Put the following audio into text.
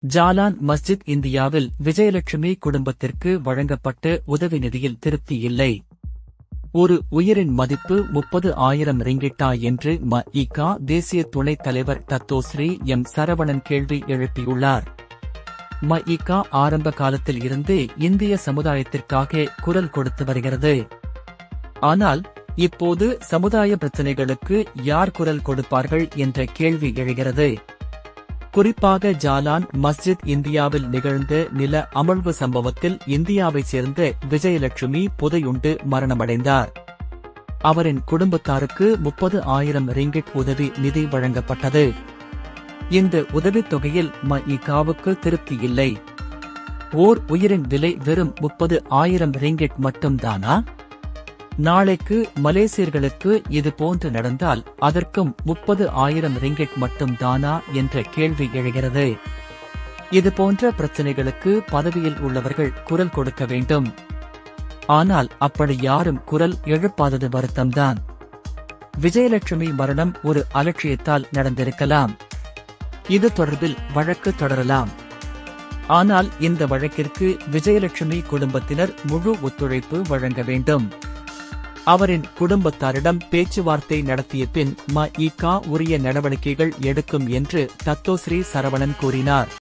Jalan மஸ்ஜித் இந்தியாவில் விஜயலட்சுமி குடும்பத்திற்கு வழங்கப்பட்ட உதவி நிதியில் திருப்தி இல்லை ஒரு உயிரின் மதிப்பு முப்பது ஆயிரம் ரிங்கிட்டா என்று ம இகா தேசிய துணைத் தலைவர் தத்தோஸ்ரீ எம் சரவணன் கேள்வி எழுப்பியுள்ளார் ம இகா ஆரம்ப காலத்தில் இருந்தே இந்திய சமுதாயத்திற்காக குரல் கொடுத்து வருகிறது ஆனால் இப்போது சமுதாய பிரச்சினைகளுக்கு யார் குரல் கொடுப்பார்கள் என்ற கேள்வி எழுகிறது குறிப்பாக ஜாலான் மஸ்ஜித் இந்தியாவில் நிகழ்ந்த நில அமர்வு சம்பவத்தில் இந்தியாவைச் சேர்ந்த விஜயலட்சுமி புதையுண்டு மரணமடைந்தார் அவரின் குடும்பத்தாருக்கு முப்பது ஆயிரம் ரிங்கிட் உதவி நிதி வழங்கப்பட்டது இந்த உதவித் தொகையில் ம இகாவுக்கு திருப்தி இல்லை ஓர் உயிரின் விலை வெறும் முப்பது ஆயிரம் ரிங்கிட் மட்டும்தானா நாளைக்கு மலேசியர்களுக்கு இது போன்று நடந்தால் அதற்கும் முப்பது ஆயிரம் ரிங்கிட் மட்டும் தானா என்ற கேள்வி எழுகிறது இது போன்ற பிரச்சனைகளுக்கு பதவியில் உள்ளவர்கள் குரல் கொடுக்க வேண்டும் ஆனால் அப்படி யாரும் குரல் எழுப்பாதது வருத்தம்தான் விஜயலட்சுமி மரணம் ஒரு அலட்சியத்தால் நடந்திருக்கலாம் இது தொடர்பில் வழக்கு தொடரலாம் ஆனால் இந்த வழக்கிற்கு விஜயலட்சுமி குடும்பத்தினர் முழு ஒத்துழைப்பு வழங்க வேண்டும் அவரின் குடும்பத்தாரிடம் பேச்சுவார்த்தை நடத்திய பின் ம இ கா உரிய நடவடிக்கைகள் எடுக்கும் என்று தத்தோஸ்ரீ சரவணன் கூறினார்